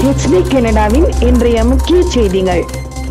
HD கனடாவின் இன்றைய முக்கிய செய்திகள்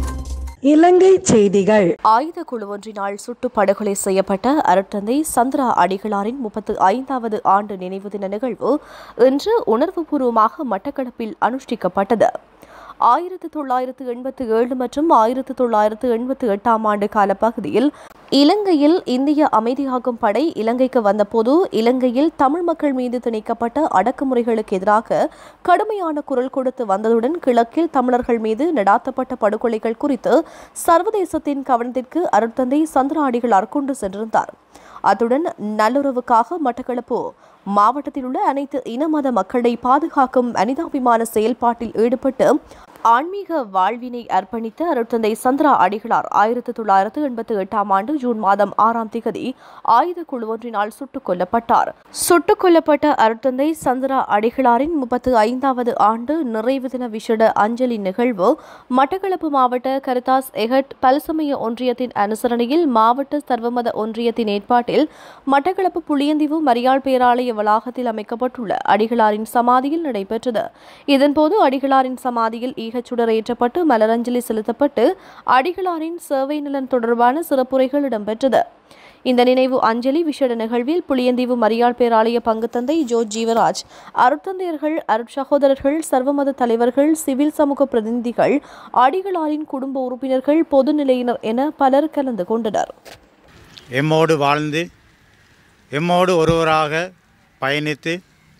இலங்கை செய்திகள் ஆயுத குழு ஒன்றினால் சுட்டு படுகொலை செய்யப்பட்ட அருட்தந்தை சந்திரா அடிகளாரின் முப்பத்து ஐந்தாவது ஆண்டு நினைவு தின நிகழ்வு இன்று உணர்வுபூர்வமாக மட்டக்களப்பில் அனுஷ்டிக்கப்பட்டது ஆயிரத்து தொள்ளாயிரத்து எண்பத்து ஏழு மற்றும் ஆயிரத்து தொள்ளாயிரத்து எண்பத்து எட்டாம் ஆண்டு காலப்பகுதியில் இலங்கையில் இந்திய அமைதியாகும் படை இலங்கைக்கு வந்தபோது இலங்கையில் தமிழ் மக்கள் மீது திணிக்கப்பட்ட அடக்குமுறைகளுக்கு எதிராக கடுமையான குரல் கொடுத்து வந்ததுடன் கிழக்கில் தமிழர்கள் மீது நடாத்தப்பட்ட படுகொலைகள் குறித்து சர்வதேசத்தின் கவனத்திற்கு அருட்தந்தை சந்திராடிகளார் கொண்டு சென்றிருந்தார் அத்துடன் நல்லுறவுக்காக மட்டக்களப்பு மாவட்டத்தில் உள்ள அனைத்து இன மத மக்களை பாதுகாக்கும் மனிதாபிமான செயல்பாட்டில் ஈடுபட்டு ஆன்மீக வாழ்வினை அர்ப்பணித்த அருட்தந்தை சந்திரா அடிகளார் ஆயிரத்தி தொள்ளாயிரத்து எண்பத்தி எட்டாம் ஆண்டு ஜூன் மாதம் ஆறாம் திகதி ஆயுத குழு ஒன்றினால் சுட்டுக் கொல்லப்பட்டார் சுட்டுக் கொல்லப்பட்ட அருட்தந்தை சந்திரா அடிகளாரின் முப்பத்து ஐந்தாவது ஆண்டு நிறைவு தின விசேட அஞ்சலி நிகழ்வு மட்டக்களப்பு மாவட்ட கரிதாஸ் எகட் பல்சமய ஒன்றியத்தின் அனுசரணையில் மாவட்ட சர்வமத ஒன்றியத்தின் ஏற்பாட்டில் மட்டக்களப்பு புளியந்தீவு மரியாள் பேராலய வளாகத்தில் அமைக்கப்பட்டுள்ள அடிகளாரின் சமாதியில் நடைபெற்றது இதன்போது அடிகளாரின் சமாதியில் ஈகச்சுடர் ஏற்றப்பட்டு மலரஞ்சலி செலுத்தப்பட்டு அடிகளாரின் சேவை நலன் தொடர்பான சிறப்புரைகள் இடம்பெற்றது இந்த நினைவு அஞ்சலி விசேட நிகழ்வில் புளியந்தீவு மரியாள் பேராலய பங்குத்தந்தை ஜோ ஜீவராஜ் அருட்தந்தையர்கள் அருட்சகோதரர்கள் சர்வமத தலைவர்கள் சிவில் சமூக பிரதிநிதிகள் அடிகளாரின் குடும்ப உறுப்பினர்கள் பொதுநிலையினர் என பலர் கலந்து கொண்டனர் எம்மோடு வாழ்ந்து எம்மோடு ஒருவராக பயணித்து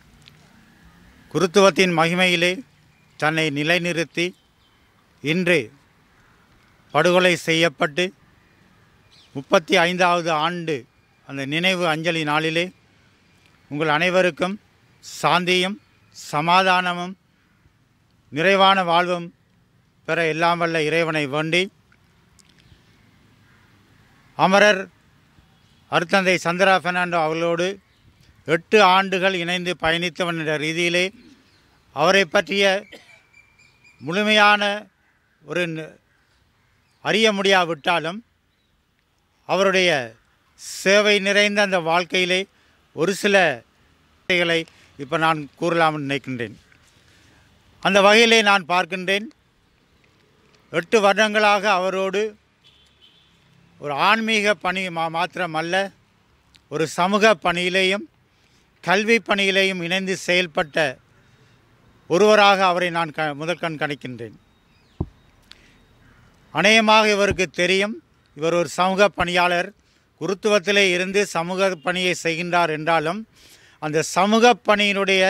குருத்துவத்தின் மகிமையிலே தன்னை நிலைநிறுத்தி இன்று படுகொலை செய்யப்பட்டு முப்பத்தி ஐந்தாவது ஆண்டு அந்த நினைவு அஞ்சலி நாளிலே உங்கள் அனைவருக்கும் சாந்தியும் சமாதானமும் நிறைவான வாழ்வும் பெற எல்லாம் வல்ல இறைவனை வேண்டி அமரர் அருத்தந்தை சந்திரா பெர்னாண்டோ அவர்களோடு எட்டு ஆண்டுகள் இணைந்து பயணித்தவன் என்ற ரீதியிலே அவரை பற்றிய முழுமையான ஒரு ந- அறிய முடியாவிட்டாலும் அவருடைய சேவை நிறைந்த அந்த வாழ்க்கையிலே ஒரு சில விஷயங்களை இப்போ நான் கூறலாம்னு நினைக்கின்றேன் அந்த வகையிலே நான் பார்க்கின்றேன் எட்டு வருடங்களாக அவரோடு ஒரு ஆன்மீக பணி மா மாத்திரமல்ல ஒரு சமூக பணியிலேயும் கல்வி பணியிலேயும் இணைந்து செயல்பட்ட ஒருவராக அவரை நான் க முதற்கண் கணிக்கின்றேன் அநேகமாக இவருக்கு தெரியும் இவர் ஒரு சமூக பணியாளர் குருத்துவத்திலே இருந்து சமூக பணியை செய்கின்றார் என்றாலும் அந்த சமூக பணியினுடைய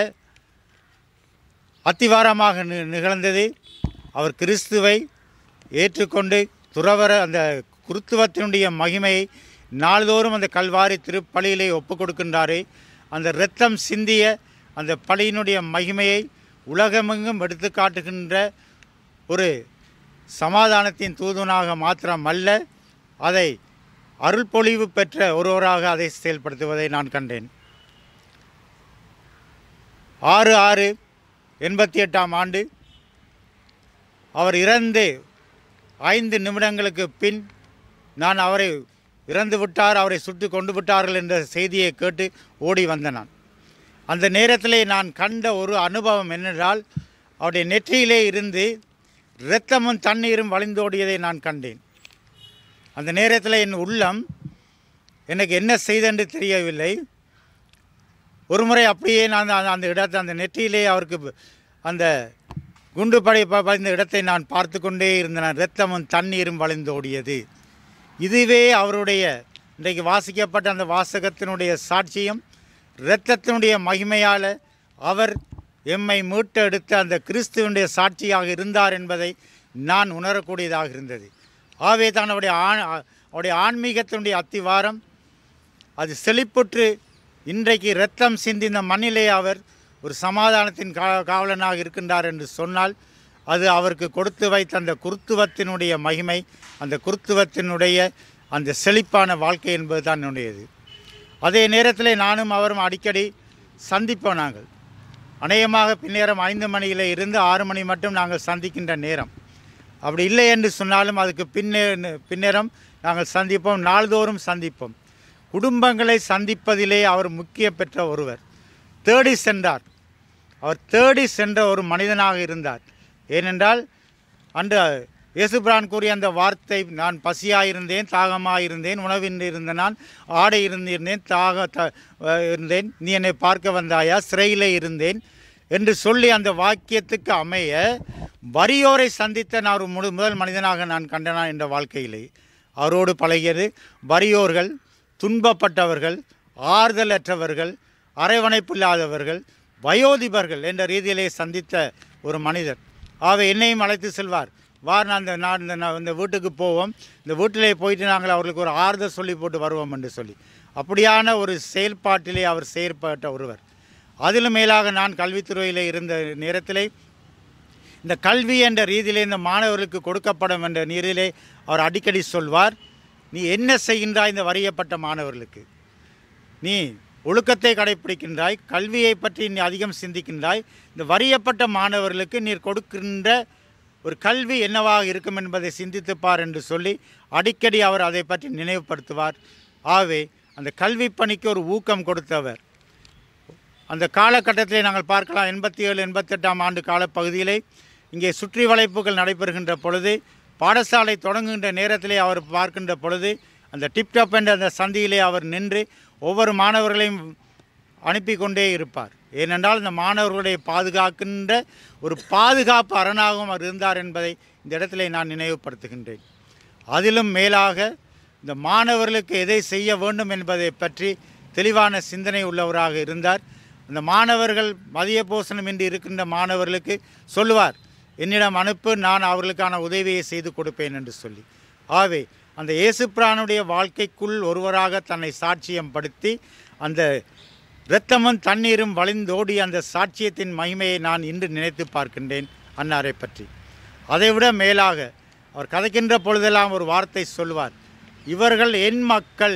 அத்திவாரமாக நி- நிகழ்ந்தது அவர் கிறிஸ்துவை ஏற்றுக்கொண்டு துறவர அந்த குருத்துவத்தினுடைய மகிமையை நாள்தோறும் அந்த கல்வாரி திருப்பலியிலே ஒப்புக் கொடுக்கின்றாரே அந்த இரத்தம் சிந்திய அந்த பலியினுடைய மகிமையை உலகமெங்கும் எடுத்து காட்டுகின்ற ஒரு சமாதானத்தின் தூதுவனாக மாத்திரமல்ல அதை அருள்பொழிவு பெற்ற ஒருவராக அதை செயல்படுத்துவதை நான் கண்டேன் ஆறு ஆறு எண்பத்தி எட்டாம் ஆண்டு அவர் இறந்து ஐந்து நிமிடங்களுக்கு பின் நான் அவரை இறந்து விட்டார் அவரை சுட்டு கொண்டு விட்டார்கள் என்ற செய்தியை கேட்டு ஓடி வந்த நான் அந்த நேரத்திலே நான் கண்ட ஒரு அனுபவம் என்னென்றால் அவருடைய நெற்றியிலே இருந்து இரத்தமும் தண்ணீரும் வழிந்தோடியதை நான் கண்டேன் அந்த நேரத்தில் என் உள்ளம் எனக்கு என்ன செய்தென்று தெரியவில்லை ஒரு முறை அப்படியே நான் அந்த- அந்த இடத்தை அந்த நெற்றியிலே அவருக்கு ப- அந்த குண்டு படை ப- பதிந்த இடத்தை நான் பார்த்து கொண்டே இருந்தேன் இரத்தமும் தண்ணீரும் வழிந்தோடியது இதுவே அவருடைய இன்றைக்கு வாசிக்கப்பட்ட அந்த வாசகத்தினுடைய சாட்சியம் இரத்தத்தினுடைய மகிமையால் அவர் எம்மை மீட்டெடுத்த அந்த கிறிஸ்துவனுடைய சாட்சியாக இருந்தார் என்பதை நான் உணரக்கூடியதாக இருந்தது ஆகவே தான் அவருடைய ஆண் அவருடைய ஆன்மீகத்தினுடைய அத்திவாரம் அது செழிப்புற்று இன்றைக்கு இரத்தம் சிந்தி இந்த மண்ணிலே அவர் ஒரு சமாதானத்தின் கா காவலனாக இருக்கின்றார் என்று சொன்னால் அது அவருக்கு கொடுத்து வைத்த அந்த குருத்துவத்தினுடைய மகிமை அந்த குருத்துவத்தினுடைய அந்த செழிப்பான வாழ்க்கை என்பது தான் என்னுடையது அதே நேரத்தில் நானும் அவரும் அடிக்கடி சந்திப்போம் நாங்கள் அநேகமாக பின்னேரம் ஐந்து மணியில் இருந்து ஆறு மணி மட்டும் நாங்கள் சந்திக்கின்ற நேரம் அப்படி இல்லை என்று சொன்னாலும் அதுக்கு பின்னே பின்னேரம் நாங்கள் சந்திப்போம் நாள்தோறும் சந்திப்போம் குடும்பங்களை சந்திப்பதிலே அவர் முக்கிய பெற்ற ஒருவர் தேடி சென்றார் அவர் தேடி சென்ற ஒரு மனிதனாக இருந்தார் ஏனென்றால் அன்று இயேசுபிரான் கூறிய அந்த வார்த்தை நான் பசியாயிருந்தேன் தாகமாயிருந்தேன் உணவின்றி இருந்த நான் ஆடை இருந்திருந்தேன் தாக த அஹ் இருந்தேன் நீ என்னை பார்க்க வந்தாயா சிறையிலே இருந்தேன் என்று சொல்லி அந்த வாக்கியத்துக்கு அமைய வறியோரை சந்தித்த நான் ஒரு முழு முதல் மனிதனாக நான் கண்டனா என்ற வாழ்க்கையிலே அவரோடு பழகியது வறியோர்கள் துன்பப்பட்டவர்கள் ஆறுதலற்றவர்கள் அரவணைப்பில்லாதவர்கள் வயோதிபர்கள் என்ற ரீதியிலே சந்தித்த ஒரு மனிதர் ஆகவே என்னையும் அழைத்து செல்வார் வார் நான் இந்த நான் இந்த நான் இந்த வீட்டுக்கு போவோம் இந்த வீட்டிலே போயிட்டு நாங்கள் அவர்களுக்கு ஒரு ஆறுதல் சொல்லி போட்டு வருவோம் என்று சொல்லி அப்படியான ஒரு செயல்பாட்டிலே அவர் செயற்பட்ட ஒருவர் அதிலும் மேலாக நான் கல்வித்துறையில் இருந்த நேரத்திலே இந்த கல்வி என்ற ரீதியிலே இந்த மாணவர்களுக்கு கொடுக்கப்படும் என்ற ரீதியிலே அவர் அடிக்கடி சொல்வார் நீ என்ன செய்கின்றாய் இந்த வறியப்பட்ட மாணவர்களுக்கு நீ ஒழுக்கத்தை கடைப்பிடிக்கின்றாய் கல்வியை பற்றி நீ அதிகம் சிந்திக்கின்றாய் இந்த வறியப்பட்ட மாணவர்களுக்கு நீர் கொடுக்கின்ற ஒரு கல்வி என்னவாக இருக்கும் என்பதை சிந்தித்துப்பார் என்று சொல்லி அடிக்கடி அவர் அதை பற்றி நினைவுபடுத்துவார் ஆகவே அந்த கல்வி பணிக்கு ஒரு ஊக்கம் கொடுத்தவர் அந்த காலகட்டத்திலே நாங்கள் பார்க்கலாம் எண்பத்தி ஏழு எண்பத்தெட்டாம் ஆண்டு காலப்பகுதியிலே இங்கே சுற்றி வளைப்புகள் நடைபெறுகின்ற பொழுது பாடசாலை தொடங்குகின்ற நேரத்திலே அவர் பார்க்கின்ற பொழுது அந்த டிப்டாப் என்ற அந்த சந்தியிலே அவர் நின்று ஒவ்வொரு மாணவர்களையும் அனுப்பி கொண்டே இருப்பார் ஏனென்றால் இந்த மாணவர்களுடைய பாதுகாக்கின்ற ஒரு பாதுகாப்பு அரணாகவும் அவர் இருந்தார் என்பதை இந்த இடத்திலே நான் நினைவுபடுத்துகின்றேன் அதிலும் மேலாக இந்த மாணவர்களுக்கு எதை செய்ய வேண்டும் என்பதை பற்றி தெளிவான சிந்தனை உள்ளவராக இருந்தார் அந்த மாணவர்கள் மதிய போஷணமின்றி இருக்கின்ற மாணவர்களுக்கு சொல்லுவார் என்னிடம் அனுப்பு நான் அவர்களுக்கான உதவியை செய்து கொடுப்பேன் என்று சொல்லி ஆகவே அந்த இயேசுப்பிரானுடைய வாழ்க்கைக்குள் ஒருவராக தன்னை சாட்சியம் படுத்தி அந்த இரத்தமும் தண்ணீரும் வழிந்தோடி அந்த சாட்சியத்தின் மகிமையை நான் இன்று நினைத்து பார்க்கின்றேன் அன்னாரை பற்றி அதைவிட மேலாக அவர் கதைக்கின்ற பொழுதெல்லாம் ஒரு வார்த்தை சொல்வார் இவர்கள் என் மக்கள்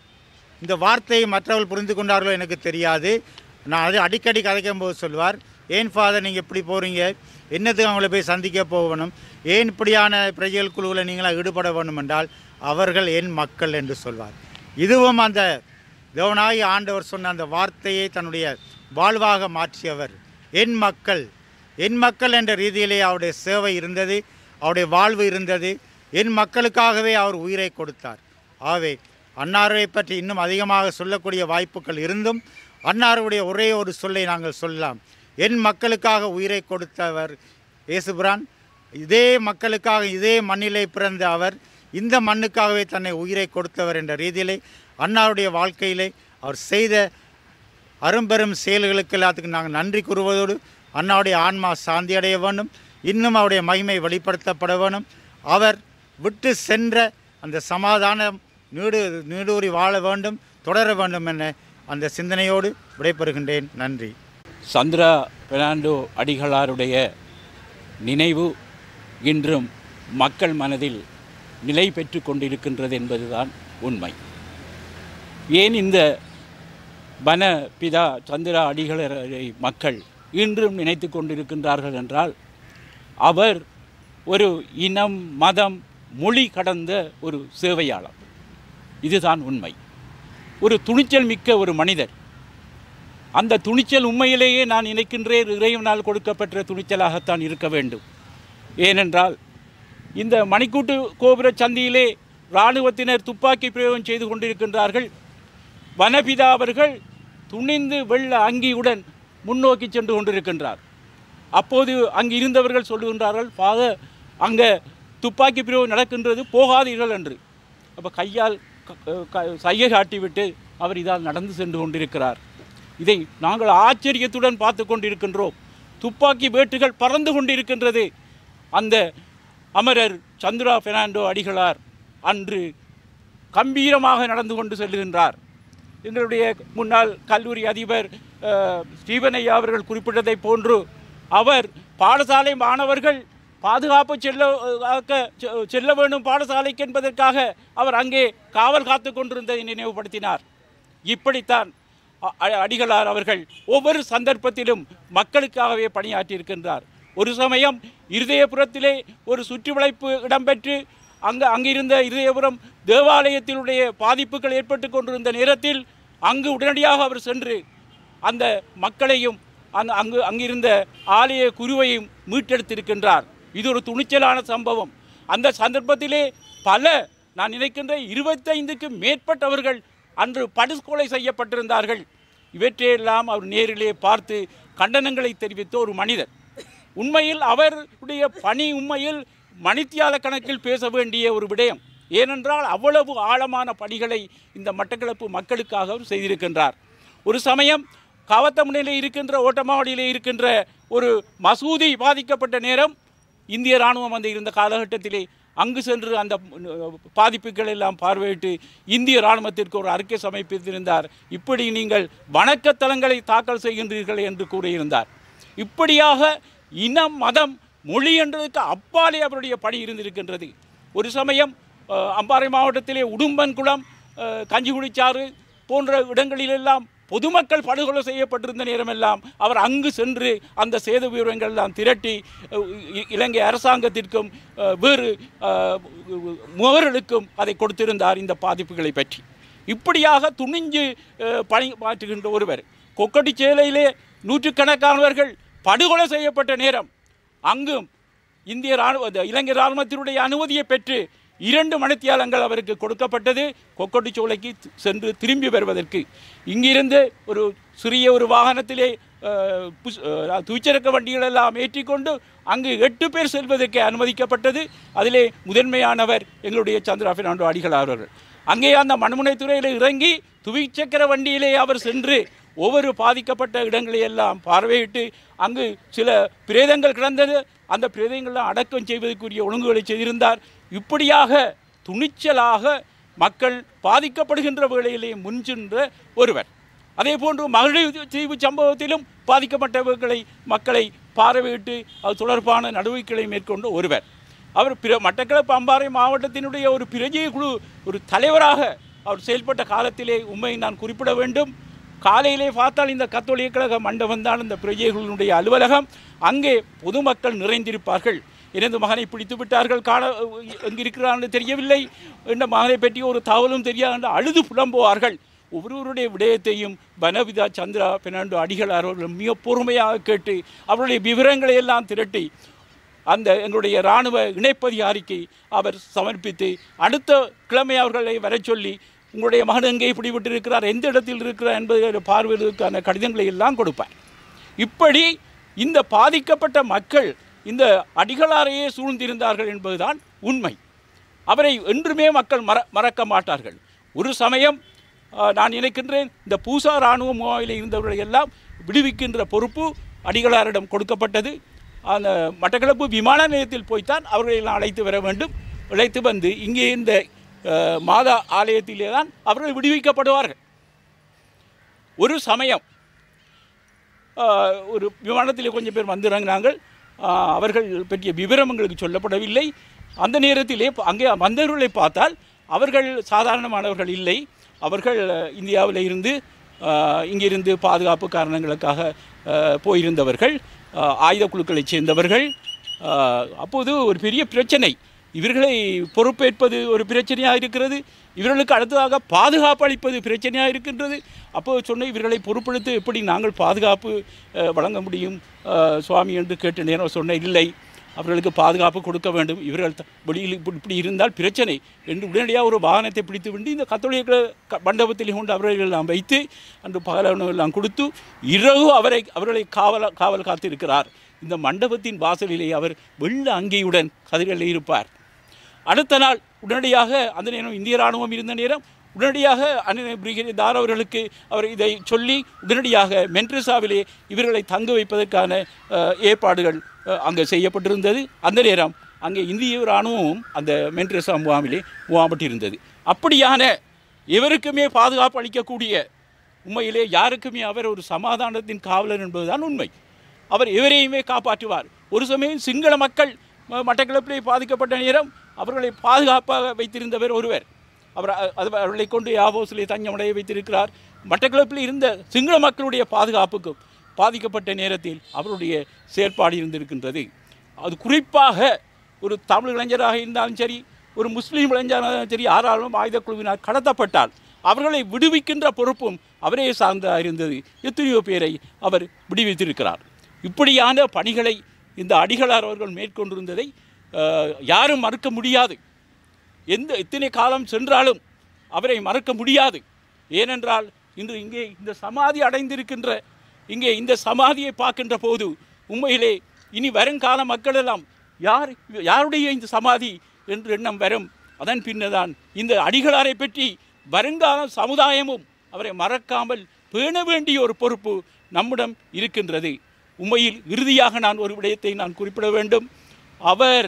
இந்த வார்த்தையை மற்றவர்கள் புரிந்து கொண்டார்களோ எனக்கு தெரியாது நான் அது அடிக்கடி கதைக்கும் போது சொல்வார் ஏன் ஃபாதர் நீங்கள் இப்படி போகிறீங்க என்னத்துக்கு அவங்கள போய் சந்திக்க போகணும் ஏன் இப்படியான பிரஜைகள் குழுவில் நீங்களாக ஈடுபட வேணும் என்றால் அவர்கள் என் மக்கள் என்று சொல்வார் இதுவும் அந்த தேவனாகி ஆண்டவர் சொன்ன அந்த வார்த்தையை தன்னுடைய வாழ்வாக மாற்றியவர் என் மக்கள் என் மக்கள் என்ற ரீதியிலே அவருடைய சேவை இருந்தது அவருடைய வாழ்வு இருந்தது என் மக்களுக்காகவே அவர் உயிரை கொடுத்தார் ஆகவே அன்னாரை பற்றி இன்னும் அதிகமாக சொல்லக்கூடிய வாய்ப்புகள் இருந்தும் அன்னாருடைய ஒரே ஒரு சொல்லை நாங்கள் சொல்லலாம் என் மக்களுக்காக உயிரை கொடுத்தவர் இயேசுபிரான் இதே மக்களுக்காக இதே மண்ணிலே பிறந்த அவர் இந்த மண்ணுக்காகவே தன்னை உயிரை கொடுத்தவர் என்ற ரீதியிலே அன்னாருடைய வாழ்க்கையிலே அவர் செய்த அரும்பெரும் செயல்களுக்கு எல்லாத்துக்கும் நாங்கள் நன்றி கூறுவதோடு அண்ணாவுடைய ஆன்மா சாந்தி அடைய வேண்டும் இன்னும் அவருடைய மகிமை வெளிப்படுத்தப்பட வேண்டும் அவர் விட்டு சென்ற அந்த சமாதானம் நீடு நீடூறி வாழ வேண்டும் தொடர வேண்டும் என அந்த சிந்தனையோடு விடைபெறுகின்றேன் நன்றி சந்திரா பெர்னாண்டோ அடிகளாருடைய நினைவு இன்றும் மக்கள் மனதில் நிலை பெற்று கொண்டிருக்கின்றது என்பதுதான் உண்மை ஏன் இந்த வன பிதா சந்திரா அடிகளரை மக்கள் இன்றும் நினைத்து கொண்டிருக்கின்றார்கள் என்றால் அவர் ஒரு இனம் மதம் மொழி கடந்த ஒரு சேவையாளர் இதுதான் உண்மை ஒரு துணிச்சல் மிக்க ஒரு மனிதர் அந்த துணிச்சல் உண்மையிலேயே நான் நினைக்கின்றேன் இறைவனால் கொடுக்கப்பட்ட துணிச்சலாகத்தான் இருக்க வேண்டும் ஏனென்றால் இந்த மணிக்கூட்டு கோபுர சந்தியிலே இராணுவத்தினர் துப்பாக்கி பிரயோகம் செய்து கொண்டிருக்கின்றார்கள் வனபிதா அவர்கள் துணிந்து வெள்ள அங்கியுடன் முன்னோக்கி சென்று கொண்டிருக்கின்றார் அப்போது அங்கு இருந்தவர்கள் சொல்லுகின்றார்கள் ஃபாதர் அங்கே துப்பாக்கி பிரயோகம் நடக்கின்றது போகாதீர்கள் என்று அப்போ கையால் க- க- சைகை காட்டிவிட்டு அவர் இதால் நடந்து சென்று கொண்டிருக்கிறார் இதை நாங்கள் ஆச்சரியத்துடன் பார்த்து கொண்டிருக்கின்றோம் துப்பாக்கி வேட்டுகள் பறந்து கொண்டிருக்கின்றது அந்த அமரர் சந்திரா பெர்னாண்டோ அடிகளார் அன்று கம்பீரமாக நடந்து கொண்டு செல்லுகின்றார் எங்களுடைய முன்னாள் கல்லூரி அதிபர் அஹ், ஸ்டீபன் ஐயா அவர்கள் குறிப்பிட்டதைப் போன்று அவர் பாடசாலை மாணவர்கள் பாதுகாப்பு செல்ல ஆக்க செ- செல்ல வேண்டும் பாடசாலைக்கு என்பதற்காக அவர் அங்கே காவல் காத்து கொண்டிருந்ததை நினைவுபடுத்தினார் இப்படித்தான் அ- அ- அடிகளார் அவர்கள் ஒவ்வொரு சந்தர்ப்பத்திலும் மக்களுக்காகவே பணியாற்றியிருக்கின்றார் ஒரு சமயம் இருதயபுரத்திலே ஒரு சுற்றுவளைப்பு இடம்பெற்று அங்கு அங்கிருந்த இருதயபுரம் தேவாலயத்தினுடைய பாதிப்புகள் ஏற்பட்டு கொண்டிருந்த நேரத்தில் அங்கு உடனடியாக அவர் சென்று அந்த மக்களையும் அங்கு அங்கு அங்கிருந்த ஆலய குருவையும் மீட்டெடுத்திருக்கின்றார் இது ஒரு துணிச்சலான சம்பவம் அந்த சந்தர்ப்பத்திலே பல நான் நினைக்கின்ற இருபத்தைந்துக்கு மேற்பட்டவர்கள் அன்று படுகொலை செய்யப்பட்டிருந்தார்கள் இவற்றையெல்லாம் அவர் நேரிலே பார்த்து கண்டனங்களை தெரிவித்த ஒரு மனிதர் உண்மையில் அவருடைய பணி உண்மையில் மணித்தியால கணக்கில் பேச வேண்டிய ஒரு விடயம் ஏனென்றால் அவ்வளவு ஆழமான பணிகளை இந்த மட்டக்களப்பு மக்களுக்காக அவர் செய்திருக்கின்றார் ஒரு சமயம் காவத்தமுனையில் இருக்கின்ற ஓட்டமாவடியில் இருக்கின்ற ஒரு மசூதி பாதிக்கப்பட்ட நேரம் இந்திய இராணுவம் வந்து இருந்த காலகட்டத்திலே அங்கு சென்று அந்த பாதிப்புகள் எல்லாம் பார்வையிட்டு இந்திய இராணுவத்திற்கு ஒரு அறிக்கை சமர்ப்பித்திருந்தார் இப்படி நீங்கள் வணக்கத்தலங்களை தாக்கல் செய்கின்றீர்கள் என்று கூறியிருந்தார் இப்படியாக இனம் மதம் மொழி என்றதுக்கு அப்பாலே அவருடைய பணி இருந்திருக்கின்றது ஒரு சமயம் அஹ், அம்பாறை மாவட்டத்திலே உடும்பன்குளம் அஹ், கஞ்சிகுடிச்சாறு போன்ற இடங்களிலெல்லாம் பொதுமக்கள் படுகொலை செய்யப்பட்டிருந்த நேரமெல்லாம் அவர் அங்கு சென்று அந்த சேத விவரங்கள் எல்லாம் திரட்டி அஹ், இ- இலங்கை அரசாங்கத்திற்கும் அஹ், வேறு அஹ், முகவர்களுக்கும் அதை கொடுத்திருந்தார் இந்த பாதிப்புகளை பற்றி இப்படியாக துணிஞ்சு அஹ், பணி மாற்றுகின்ற ஒருவர் கொக்கட்டி சேலையிலே நூற்றுக்கணக்கானவர்கள் படுகொலை செய்யப்பட்ட நேரம் அங்கும் இந்திய ராணுவ இந்த இலங்கை இராணுவத்தினுடைய அனுமதியை பெற்று இரண்டு மணித்தியாலங்கள் அவருக்கு கொடுக்கப்பட்டது கொக்கட்டிச்சோலைக்கு தி- சென்று திரும்பி வருவதற்கு இங்கிருந்து ஒரு சிறிய ஒரு வாகனத்திலே அஹ், புஷ்- அஹ், துவிச்சரக்க வண்டிகள் எல்லாம் ஏற்றிக்கொண்டு அங்கு எட்டு பேர் செல்வதற்கு அனுமதிக்கப்பட்டது அதிலே முதன்மையானவர் எங்களுடைய சந்திரா பெர்னாண்டோ அடிகளார் அவர்கள் அங்கே அந்த மண்முனை துறையில் இறங்கி துவிச்சக்கர வண்டியிலே அவர் சென்று ஒவ்வொரு பாதிக்கப்பட்ட இடங்களை எல்லாம் பார்வையிட்டு அங்கு சில பிரேதங்கள் கிடந்தது அந்த பிரேதங்கள்லாம் அடக்கம் செய்வதற்குரிய ஒழுங்குகளை செய்திருந்தார் இப்படியாக துணிச்சலாக மக்கள் பாதிக்கப்படுகின்ற வேளையிலே முன்சென்ற ஒருவர் அதே போன்று மகளிர் தீவு சம்பவத்திலும் பாதிக்கப்பட்டவர்களை மக்களை பார்வையிட்டு அது தொடர்பான நடவடிக்கைகளை மேற்கொண்ட ஒருவர் அவர் பிற மட்டக்களப்பு அம்பாறை மாவட்டத்தினுடைய ஒரு பிரஜை குழு ஒரு தலைவராக அவர் செயல்பட்ட காலத்திலே உண்மையை நான் குறிப்பிட வேண்டும் காலையிலே பார்த்தால் இந்த கத்தோலிக்க கழக மண்டபம் தான் இந்த பிரஜைகளுடைய அலுவலகம் அங்கே பொதுமக்கள் நிறைந்திருப்பார்கள் எனது மகனை பிடித்து விட்டார்கள் காண எங்கு இருக்கிறான்னு தெரியவில்லை இந்த மகனை பற்றி ஒரு தகவலும் தெரியாது என்று அழுது புலம்புவார்கள் ஒவ்வொருவருடைய விடயத்தையும் வனவிதா சந்திரா பெர்னாண்டோ அடிகளார் அவர்கள் மிக பொறுமையாக கேட்டு அவருடைய விவரங்களை எல்லாம் திரட்டி அந்த எங்களுடைய இராணுவ இணைப்பதிகாரிக்கு அவர் சமர்ப்பித்து அடுத்த கிழமை அவர்களை வரச் சொல்லி உங்களுடைய மகன் எங்கே இப்படி விட்டிருக்கிறார் எந்த இடத்தில் இருக்கிறார் என்பதை பார்வையிடுவதற்கான கடிதங்களை எல்லாம் கொடுப்பார் இப்படி இந்த பாதிக்கப்பட்ட மக்கள் இந்த அடிகளாரையே சூழ்ந்திருந்தார்கள் என்பதுதான் உண்மை அவரை என்றுமே மக்கள் மற மறக்க மாட்டார்கள் ஒரு சமயம் ஆஹ், நான் நினைக்கின்றேன் இந்த பூசா இராணுவ முகாமில் இருந்தவர்களை எல்லாம் விடுவிக்கின்ற பொறுப்பு அடிகளாரிடம் கொடுக்கப்பட்டது அந்த மட்டக்களப்பு விமான நிலையத்தில் போய்த்தான் அவர்களை எல்லாம் அழைத்து வர வேண்டும் அழைத்து வந்து இங்கே இந்த ஆஹ், மாதா ஆலயத்திலே தான் அவர்கள் விடுவிக்கப்படுவார்கள் ஒரு சமயம் ஆஹ், ஒரு விமானத்தில் கொஞ்சம் பேர் வந்திறங்கினாங்க ஆஹ், அவர்கள் பற்றிய விவரம் எங்களுக்கு சொல்லப்படவில்லை அந்த நேரத்திலே ப- அங்கே வந்தவர்களை பார்த்தால் அவர்கள் சாதாரணமானவர்கள் இல்லை அவர்கள் அஹ், இந்தியாவில் இருந்து ஆஹ், இங்கிருந்து பாதுகாப்பு காரணங்களுக்காக ஆஹ், போயிருந்தவர்கள் ஆஹ், ஆயுத குழுக்களைச் சேர்ந்தவர்கள் ஆஹ், அப்போது ஒரு பெரிய பிரச்சனை இவர்களை பொறுப்பேற்பது ஒரு பிரச்சனையாக இருக்கிறது இவர்களுக்கு அடுத்ததாக பாதுகாப்பு அளிப்பது பிரச்சனையாக இருக்கின்றது அப்போ சொன்ன இவர்களை பொறுப்பெடுத்து எப்படி நாங்கள் பாதுகாப்பு அஹ், வழங்க முடியும் அஹ், சுவாமி என்று கேட்ட நேரம் சொன்ன இல்லை அவர்களுக்கு பாதுகாப்பு கொடுக்க வேண்டும் இவர்கள் த- வெளியில் இப்படி இப்படி இருந்தால் பிரச்சனை என்று உடனடியாக ஒரு வாகனத்தை பிடித்து விட்டு இந்த கத்தோலிக்க க- மண்டபத்தில் கொண்டு அவர்கள் எல்லாம் வைத்து அன்று பகலவனு எல்லாம் கொடுத்து இரவு அவரை அவர்களை காவல காவல் காத்திருக்கிறார் இந்த மண்டபத்தின் வாசலிலே அவர் வெள்ள அங்கியுடன் கதிர்களில் இருப்பார் அடுத்த நாள் உடனடியாக அந்த நேரம் இந்திய ராணுவம் இருந்த நேரம் உடனடியாக அண்ணன் பிரிகேதார் அவர்களுக்கு அவர் இதை சொல்லி உடனடியாக மென்ட்ரிசாவிலே இவர்களை தங்க வைப்பதற்கான அஹ், ஏற்பாடுகள் அஹ், அங்கே செய்யப்பட்டிருந்தது அந்த நேரம் அங்கே இந்திய இராணுவமும் அந்த மென்ட்ரிசா முகாமிலே முகாமிட்டிருந்தது அப்படியான எவருக்குமே பாதுகாப்பு அளிக்கக்கூடிய உண்மையிலே யாருக்குமே அவர் ஒரு சமாதானத்தின் காவலர் என்பதுதான் உண்மை அவர் எவரையுமே காப்பாற்றுவார் ஒரு சமயம் சிங்கள மக்கள் ம- மட்டக்களப்பிலே பாதிக்கப்பட்ட நேரம் அவர்களை பாதுகாப்பாக வைத்திருந்தவர் ஒருவர் அவர் அ- அது அவர்களை கொண்டு யாபோசிலே தஞ்சமடைய வைத்திருக்கிறார் மட்டக்களப்பில் இருந்த சிங்கள மக்களுடைய பாதுகாப்புக்கும் பாதிக்கப்பட்ட நேரத்தில் அவருடைய செயற்பாடு இருந்திருக்கின்றது அது குறிப்பாக ஒரு தமிழ் இளைஞராக இருந்தாலும் சரி ஒரு முஸ்லீம் இளைஞராக இருந்தாலும் சரி யாராலும் ஆயுத குழுவினால் கடத்தப்பட்டால் அவர்களை விடுவிக்கின்ற பொறுப்பும் அவரே சார்ந்தா இருந்தது எத்தனையோ பேரை அவர் விடுவித்திருக்கிறார் இப்படியான பணிகளை இந்த அடிகளார் அவர்கள் மேற்கொண்டிருந்ததை அஹ், யாரும் மறுக்க முடியாது எந்த எத்தனை காலம் சென்றாலும் அவரை மறக்க முடியாது ஏனென்றால் இன்று இங்கே இந்த சமாதி அடைந்திருக்கின்ற இங்கே இந்த சமாதியை பார்க்கின்ற போது உண்மையிலே இனி வருங்கால மக்கள் எல்லாம் யார் யாருடைய இந்த சமாதி என்று எண்ணம் வரும் அதன் பின்னர்தான் இந்த அடிகளாரை பற்றி வருங்கால சமுதாயமும் அவரை மறக்காமல் பேண வேண்டிய ஒரு பொறுப்பு நம்மிடம் இருக்கின்றது உண்மையில் இறுதியாக நான் ஒரு விடயத்தை நான் குறிப்பிட வேண்டும் அவர்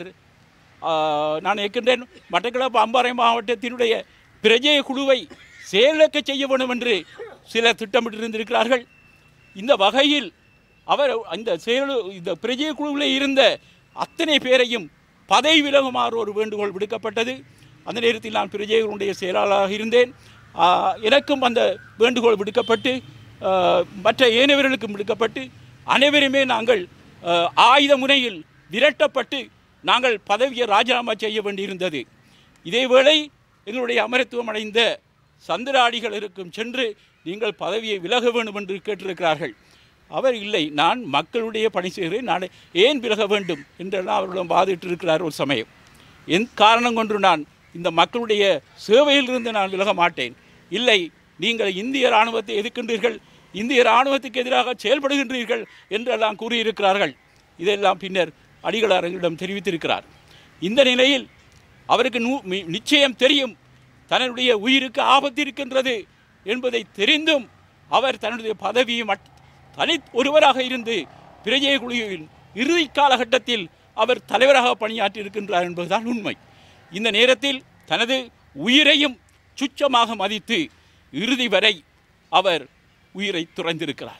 ஆஹ், நான் இருக்கின்றேன் மட்டக்களப்பு அம்பாறை மாவட்டத்தினுடைய பிரஜை குழுவை செயலக்க செய்ய வேண்டும் என்று சிலர் திட்டமிட்டிருந்திருக்கிறார்கள் இந்த வகையில் அவர் அந்த செயலு இந்த பிரஜை குழுவில் இருந்த அத்தனை பேரையும் பதவி விலகுமாறு ஒரு வேண்டுகோள் விடுக்கப்பட்டது அந்த நேரத்தில் நான் பிரஜைகளுடைய செயலாளராக இருந்தேன் ஆஹ், எனக்கும் அந்த வேண்டுகோள் விடுக்கப்பட்டு ஆஹ், மற்ற ஏனையவர்களுக்கும் விடுக்கப்பட்டு அனைவருமே நாங்கள் ஆஹ், ஆயுத முனையில் விரட்டப்பட்டு நாங்கள் பதவியை ராஜினாமா செய்ய வேண்டியிருந்தது இதேவேளை எங்களுடைய அமரத்துவம் அடைந்த சந்திராடிகளுக்கும் சென்று நீங்கள் பதவியை விலக வேண்டும் என்று கேட்டிருக்கிறார்கள் அவர் இல்லை நான் மக்களுடைய பணி செய்கிறேன் நான் ஏன் விலக வேண்டும் என்றெல்லாம் அவர்களிடம் வாதிட்டிருக்கிறார் ஒரு சமயம் என் காரணம் கொண்டு நான் இந்த மக்களுடைய சேவையிலிருந்து நான் விலக மாட்டேன் இல்லை நீங்கள் இந்திய இராணுவத்தை எதிர்க்கின்றீர்கள் இந்திய இராணுவத்துக்கு எதிராக செயல்படுகின்றீர்கள் என்றெல்லாம் கூறியிருக்கிறார்கள் இதெல்லாம் பின்னர் அடிகளார் எங்களிடம் தெரிவித்திருக்கிறார் இந்த நிலையில் அவருக்கு நூ மி- நிச்சயம் தெரியும் தன்னுடைய உயிருக்கு ஆபத்து இருக்கின்றது என்பதை தெரிந்தும் அவர் தன்னுடைய பதவியை மட் தனி ஒருவராக இருந்து பிரஜை குழுவின் இறுதி காலகட்டத்தில் அவர் தலைவராக பணியாற்றி இருக்கின்றார் என்பதுதான் உண்மை இந்த நேரத்தில் தனது உயிரையும் சுச்சமாக மதித்து இறுதி வரை அவர் உயிரை துறந்திருக்கிறார்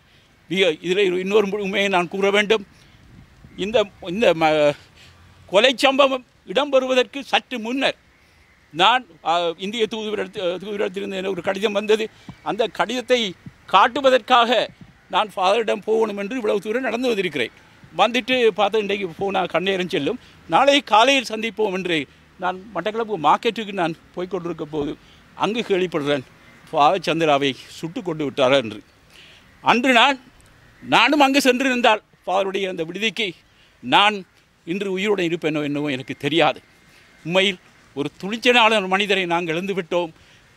மிக இதில் இன்னொரு உண்மையை நான் கூற வேண்டும் இந்த இந்த ம கொலை சம்பவம் இடம்பெறுவதற்கு சற்று முன்னர் நான் ஆ, இந்திய தூதுவரத்து தூதுவரத்திலிருந்து எனக்கு ஒரு கடிதம் வந்தது அந்த கடிதத்தை காட்டுவதற்காக நான் ஃபாதரிடம் போகணும் என்று இவ்வளவு தூரம் நடந்து வந்திருக்கிறேன் வந்துட்டு பார்த்து இன்றைக்கு போனால் கண்ணேரம் செல்லும் நாளை காலையில் சந்திப்போம் என்று நான் மட்டக்களப்பு மார்க்கெட்டுக்கு நான் போய் கொண்டிருக்க போது அங்கு கேள்விப்படுறேன் ஃபாதர் சந்திராவை சுட்டு கொண்டு விட்டார் என்று அன்று நான் நானும் அங்கு சென்றிருந்தால் ஃபாதருடைய அந்த விடுதிக்கு நான் இன்று உயிருடன் இருப்பேனோ என்னவோ எனக்கு தெரியாது உண்மையில் ஒரு துணிச்சலான ஒரு மனிதரை நாங்கள் இழந்து விட்டோம்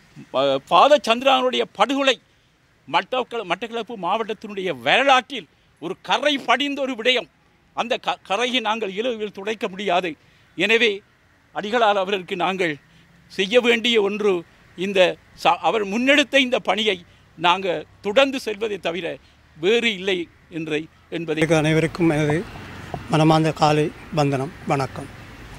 ப- பாத சந்திரானுடைய படுகொலை மட்டக்கள மட்டக்களப்பு மாவட்டத்தினுடைய வரலாற்றில் ஒரு கரை படிந்த ஒரு விடயம் அந்த க கரையை நாங்கள் இலவில் துடைக்க முடியாது எனவே அடிகளால் அவருக்கு நாங்கள் செய்ய வேண்டிய ஒன்று இந்த ச அவர் முன்னெடுத்த இந்த பணியை நாங்கள் தொடர்ந்து செல்வதை தவிர வேறு இல்லை என்றை என்பதை உங்களுக்கு அனைவருக்கும் எனது மனமார்ந்த காலை வந்தனம் வணக்கம்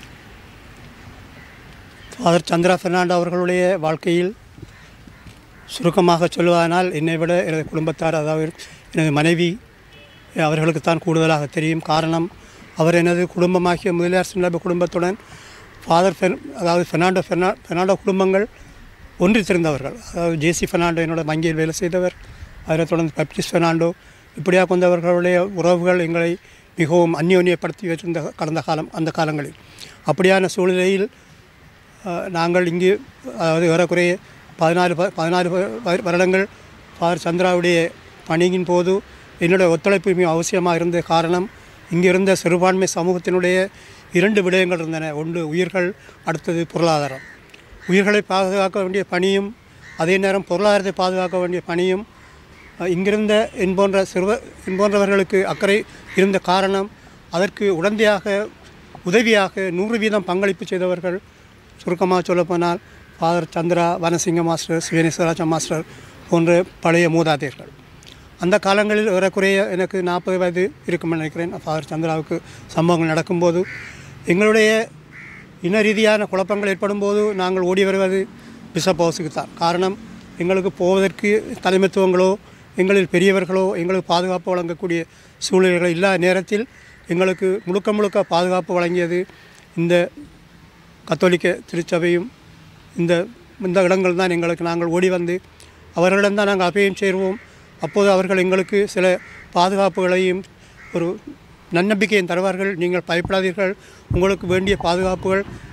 ஃபாதர் சந்திரா பெர்னாண்டோ அவர்களுடைய வாழ்க்கையில் சுருக்கமாக சொல்வதனால் என்னை விட எனது குடும்பத்தார் அதாவது எனது மனைவி அவர்களுக்கு தான் கூடுதலாக தெரியும் காரணம் அவர் எனது குடும்பமாகிய முதலியார் சின்னப குடும்பத்துடன் ஃபாதர் ஃபெர் அதாவது பெர்னாண்டோ பெர்னா பெர்னாண்டோ குடும்பங்கள் ஒன்றித்திருந்தவர்கள் அதாவது ஜேசி பெர்னாண்டோ என்னோட வங்கியில் வேலை செய்தவர் அதனைத் தொடர்ந்து பப்டிஸ் பெர்னாண்டோ இப்படியாக கொண்டவர்களுடைய உறவுகள் எங்களை மிகவும் அந்யோன்யப்படுத்தி வைத்திருந்த கடந்த காலம் அந்த காலங்களில் அப்படியான சூழ்நிலையில் அஹ், நாங்கள் இங்கு அதாவது ஏறக்குறைய பதினாறு ப- பதினாறு வ- வ- வருடங்கள் ஃபாதர் சந்திராவுடைய பணியின் போது என்னுடைய ஒத்துழைப்பு மிக அவசியமாக இருந்த காரணம் இங்கே இருந்த சிறுபான்மை சமூகத்தினுடைய இரண்டு விடயங்கள் இருந்தன ஒன்று உயிர்கள் அடுத்தது பொருளாதாரம் உயிர்களை பாதுகாக்க வேண்டிய பணியும் அதே நேரம் பொருளாதாரத்தை பாதுகாக்க வேண்டிய பணியும் அஹ், இங்கிருந்த என்போன்ற சிறுவ என்போன்றவர்களுக்கு அக்கறை இருந்த காரணம் அதற்கு உடந்தையாக உதவியாக நூறு வீதம் பங்களிப்பு செய்தவர்கள் சுருக்கமாக சொல்லப்போனால் father Chandra Wanasinghe master Sivaneswarajah master போன்ற பழைய மூதாதையர்கள் அந்த காலங்களில் ஏறக்குறைய எனக்கு நாற்பது வயது இருக்கும்னு நினைக்கிறேன் ஃபாதர் சந்திராவுக்கு சம்பவங்கள் நடக்கும்போது எங்களுடைய இன ரீதியான குழப்பங்கள் ஏற்படும்போது நாங்கள் ஓடி வருவது பிஷப் ஹவுஸுக்கு தான் காரணம் எங்களுக்கு போவதற்கு தலைமைத்துவங்களோ எங்களில் பெரியவர்களோ எங்களுக்கு பாதுகாப்பு வழங்கக்கூடிய சூழ்நிலைகள் இல்லாத நேரத்தில் எங்களுக்கு முழுக்க முழுக்க பாதுகாப்பு வழங்கியது இந்த கத்தோலிக்க திருச்சபையும் இந்த இந்த இடங்கள் தான் எங்களுக்கு நாங்கள் ஓடி வந்து அவர்களிடம் தான் நாங்கள் அபயம் சேருவோம் அப்போது அவர்கள் எங்களுக்கு சில பாதுகாப்புகளையும் ஒரு நன்னம்பிக்கையும் தருவார்கள் நீங்கள் பயப்படாதீர்கள் உங்களுக்கு வேண்டிய பாதுகாப்புகள்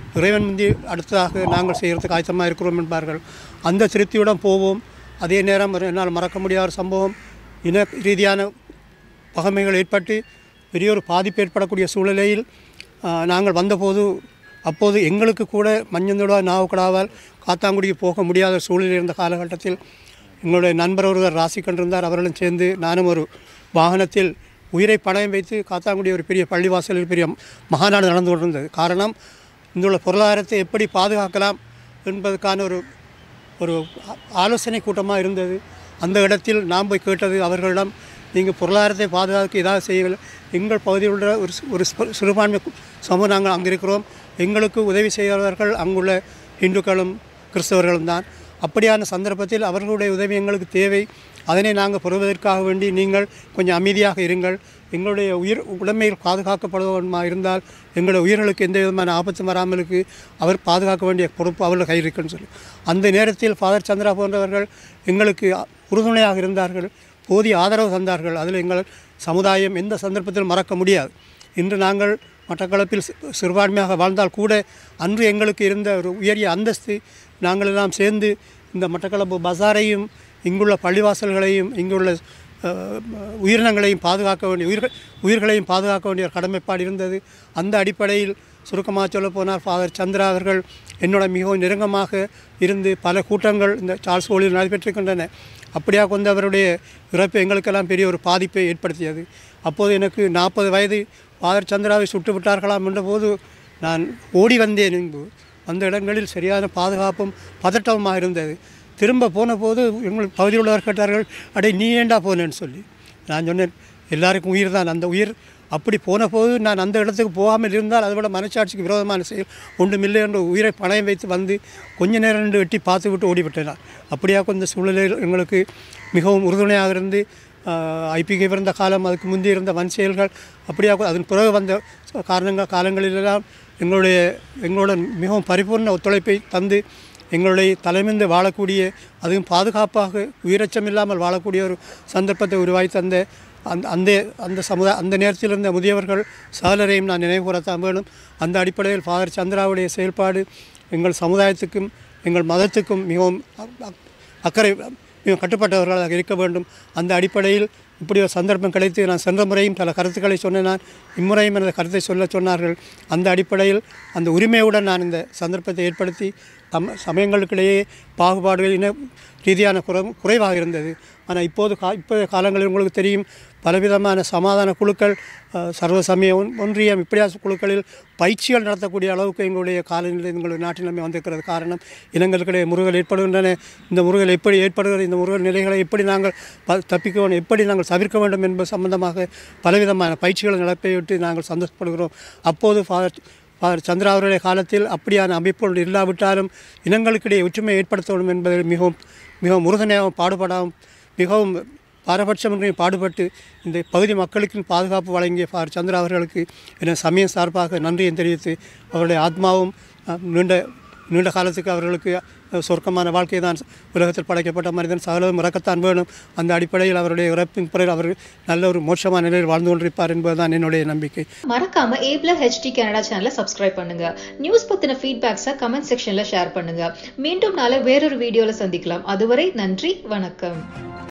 இறைவன் முந்தி அடுத்ததாக நாங்கள் செய்கிறதுக்கு ஆயத்தமாக இருக்கிறோம் என்பார்கள் அந்த திருப்தியுடன் போவோம் அதே நேரம் ஒரு என்னால் மறக்க முடியாத ஒரு சம்பவம் இன ரீதியான பகைமைகள் ஏற்பட்டு பெரிய ஒரு பாதிப்பு ஏற்படக்கூடிய சூழ்நிலையில் ஆ, நாங்கள் வந்தபோது அப்போது எங்களுக்கு கூட மஞ்சந்தோட நாவுக்கடாவால் காத்தாங்குடிக்கு போக முடியாத சூழ்நிலை இருந்த காலகட்டத்தில் எங்களுடைய நண்பர் ஒருவர் ராசி கண்டிருந்தார் அவர்களும் சேர்ந்து நானும் ஒரு வாகனத்தில் உயிரை பணயம் வைத்து காத்தாங்குடி ஒரு பெரிய பள்ளிவாசலில் பெரிய மகாநாடு நடந்து கொண்டிருந்தது காரணம் இங்குள்ள பொருளாதாரத்தை எப்படி பாதுகாக்கலாம் என்பதற்கான ஒரு ஒரு ஆ- ஆலோசனை கூட்டமாக இருந்தது அந்த இடத்தில் நாம் போய் கேட்டது அவர்களிடம் நீங்கள் பொருளாதாரத்தை பாதுகாக்க ஏதாவது செய்யுங்கள் எங்கள் பகுதியில் உள்ள ஒரு சி- ஒரு சிறு- சிறுபான்மை கு- சமூகம் நாங்கள் அங்கே இருக்கிறோம் எங்களுக்கு உதவி செய்கிறவர்கள் அங்குள்ள இந்துக்களும் கிறிஸ்தவர்களும் தான் அப்படியான சந்தர்ப்பத்தில் அவர்களுடைய உதவி எங்களுக்கு தேவை அதனை நாங்கள் பெறுவதற்காக வேண்டி நீங்கள் கொஞ்சம் அமைதியாக இருங்கள் எங்களுடைய உயிர் உடைமைகள் பாதுகாக்கப்படுவதாக இருந்தால் எங்களுடைய உயிர்களுக்கு எந்த விதமான ஆபத்தும் வராமலுக்கு அவர் பாதுகாக்க வேண்டிய பொறுப்பு அவர்கள் கையில் இருக்குன்னு சொல்லி அந்த நேரத்தில் ஃபாதர் சந்திரா போன்றவர்கள் எங்களுக்கு உறுதுணையாக இருந்தார்கள் போதிய ஆதரவு தந்தார்கள் அதில் எங்கள் சமுதாயம் எந்த சந்தர்ப்பத்திலும் மறக்க முடியாது இன்று நாங்கள் மட்டக்களப்பில் சி- சிறுபான்மையாக வாழ்ந்தால் கூட அன்று எங்களுக்கு இருந்த ஒரு உயரிய அந்தஸ்து நாங்கள் எல்லாம் சேர்ந்து இந்த மட்டக்களப்பு பசாரையும் இங்குள்ள பள்ளிவாசல்களையும் இங்குள்ள அஹ், உயிரினங்களையும் பாதுகாக்க வேண்டிய உயிர்கள் உயிர்களையும் பாதுகாக்க வேண்டிய ஒரு கடமைப்பாடு இருந்தது அந்த அடிப்படையில் சுருக்கமாக சொல்ல போனால் ஃபாதர் சந்திரா அவர்கள் என்னோட மிகவும் நெருக்கமாக இருந்து பல கூட்டங்கள் இந்த சார்ல்ஸ் ஹோலில் நடைபெற்றிருக்கின்றன அப்படியாக கொண்டு அவருடைய இறப்பு எங்களுக்கெல்லாம் பெரிய ஒரு பாதிப்பை ஏற்படுத்தியது அப்போது எனக்கு நாற்பது வயது ஃபாதர் சந்திராவை சுட்டு விட்டார்களாம் என்றபோது நான் ஓடி வந்தேன் இங்கு அந்த இடங்களில் சரியான பாதுகாப்பும் பதட்டமுமாக இருந்தது திரும்ப போன போது எங்கள் பகுதியில் உள்ளவர் கேட்டார்கள் அடே நீ ஏண்டா போனேன்னு சொல்லி நான் சொன்னேன் எல்லாருக்கும் உயிர் தான் அந்த உயிர் அப்படி போன போது நான் அந்த இடத்துக்கு போகாமல் இருந்தால் அதை விட மனசாட்சிக்கு விரோதமான செயல் ஒன்றுமில்லை என்று உயிரை பணயம் வைத்து வந்து கொஞ்ச நேரம் நின்று வெட்டி பார்த்து விட்டு ஓடிவிட்டேன் நான் அப்படியாக கொஞ்சம் சூழ்நிலையில் எங்களுக்கு மிகவும் உறுதுணையாக இருந்து ஐபிகே பிறந்த காலம் அதுக்கு முந்தி இருந்த வன் செயல்கள் அப்படியாக அதன் பிறகு வந்த காரணங்கள் காலங்களிலெல்லாம் எங்களுடைய எங்களோட மிகவும் பரிபூர்ண ஒத்துழைப்பை தந்து எங்களுடைய தலைமிந்து வாழக்கூடிய அதுவும் பாதுகாப்பாக உயிரச்சம் இல்லாமல் வாழக்கூடிய ஒரு சந்தர்ப்பத்தை உருவாக்கி தந்த அந்த அந்த அந்த சமுதாய அந்த நேரத்தில் இருந்த முதியவர்கள் சகலரையும் நான் நினைவு கூறத்தான் வேணும் அந்த அடிப்படையில் ஃபாதர் சந்திராவுடைய செயல்பாடு எங்கள் சமுதாயத்துக்கும் எங்கள் மதத்துக்கும் மிகவும் அ- அ- அக்கறை மிகவும் கட்டுப்பட்டவர்களாக இருக்க வேண்டும் அந்த அடிப்படையில் இப்படி ஒரு சந்தர்ப்பம் கிடைத்து நான் சென்ற முறையும் பல கருத்துக்களை சொன்னேன் நான் இம்முறையும் எனது கருத்தை சொல்ல சொன்னார்கள் அந்த அடிப்படையில் அந்த உரிமையுடன் நான் இந்த சந்தர்ப்பத்தை ஏற்படுத்தி தம் சமயங்களுக்கிடையே பாகுபாடுகள் இன ரீதியான குறை குறைவாக இருந்தது ஆனால் இப்போது கா இப்போதைய காலங்களில் உங்களுக்கு தெரியும் பலவிதமான சமாதான குழுக்கள் அஹ், சர்வ சமய ஒன்- ஒன்றியம் இப்படியான குழுக்களில் பயிற்சிகள் நடத்தக்கூடிய அளவுக்கு எங்களுடைய காலநிலை எங்களுடைய நாட்டில் நம்ம வந்திருக்கிறது காரணம் இனங்களுக்கிடையே முருகல் ஏற்படுகின்றன இந்த முருகல் எப்படி ஏற்படுகிறது இந்த முருகல் நிலைகளை எப்படி நாங்கள் ப- தப்பிக்க வேண்டும் எப்படி நாங்கள் தவிர்க்க வேண்டும் என்பது சம்பந்தமாக பலவிதமான பயிற்சிகள் நடப்பையிட்டு நாங்கள் சந்தோஷப்படுகிறோம் அப்போது ஃபாதர் ஃபாதர் சந்திரா அவருடைய காலத்தில் அப்படியான அமைப்புகள் இல்லாவிட்டாலும் இனங்களுக்கிடையே ஒற்றுமை ஏற்படுத்த வேண்டும் என்பதில் மிகவும் மிகவும் உறுதுணையாகவும் பாடுபடாமல் மிகவும் பாரபட்சமின்றி பாடுபட்டு இந்த பகுதி மக்களுக்கு பாதுகாப்பு வழங்கிய ஃபாதர் சந்திரா அவர்களுக்கு என சமயம் சார்பாக நன்றியை தெரிவித்து அவருடைய ஆத்மாவும் அஹ், நீண்ட நீண்ட காலத்துக்கு அவர்களுக்கு அஹ், சொர்க்கமான வாழ்க்கை தான் உலகத்தில் படைக்கப்பட்ட மனிதன் சகலதும் இறக்கத்தான் வேணும் அந்த அடிப்படையில் அவருடைய இறப்பின் பிறகு அவர் நல்ல ஒரு மோட்சமான நிலையில் வாழ்ந்து கொண்டிருப்பார் என்பதுதான் என்னுடைய நம்பிக்கை மறக்காம ஏப்ல ஹெச்டி கனடா சேனலை சப்ஸ்கிரைப் பண்ணுங்க நியூஸ் பத்தின ஃபீட்பேக்ஸை கமெண்ட் செக்ஷன்ல ஷேர் பண்ணுங்க மீண்டும் நாளை வேறொரு வீடியோல சந்திக்கலாம் அதுவரை நன்றி வணக்கம்